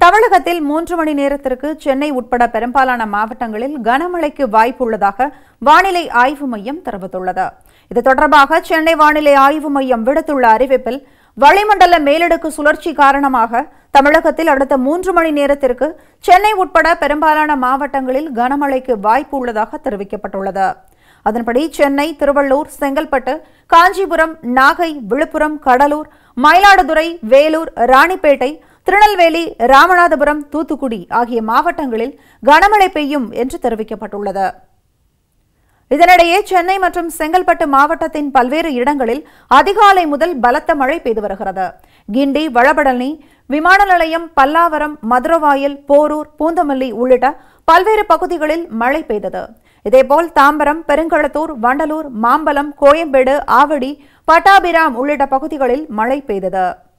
தமிழகத்தில் மூன்று மணி நேரத்திற்கு சென்னை உட்பட பெரும்பாலான மாவட்டங்களில் கனமழைக்கு வாய்ப்பு உள்ளதாக வானிலை ஆய்வு மையம் தெரிவித்துள்ளது இது தொடர்பாக சென்னை வானிலை ஆய்வு மையம் விடுத்துள்ள அறிவிப்பில் வளிமண்டல மேலடுக்கு சுழற்சி காரணமாக தமிழகத்தில் அடுத்த மூன்று மணி நேரத்திற்கு சென்னை உட்பட பெரும்பாலான மாவட்டங்களில் கனமழைக்கு வாய்ப்பு உள்ளதாக தெரிவிக்கப்பட்டுள்ளது அதன்படி சென்னை திருவள்ளூர் செங்கல்பட்டு காஞ்சிபுரம் நாகை விழுப்புரம் கடலூர் மயிலாடுதுறை வேலூர் ராணிப்பேட்டை திருநெல்வேலி ராமநாதபுரம் தூத்துக்குடி ஆகிய மாவட்டங்களில் கனமழை பெய்யும் என்று தெரிவிக்கப்பட்டுள்ளது இதனிடையே சென்னை மற்றும் செங்கல்பட்டு மாவட்டத்தின் பல்வேறு இடங்களில் அதிகாலை முதல் பலத்த மழை பெய்து வருகிறது கிண்டி வளபடனி விமான நிலையம் பல்லாவரம் மதுரவாயல் போரூர் பூந்தமல்லி உள்ளிட்ட பல்வேறு பகுதிகளில் மழை பெய்தது இதேபோல் தாம்பரம் பெருங்களத்தூர் வண்டலூர் மாம்பலம் கோயம்பேடு ஆவடி பட்டாபிராம் உள்ளிட்ட பகுதிகளில் மழை பெய்தது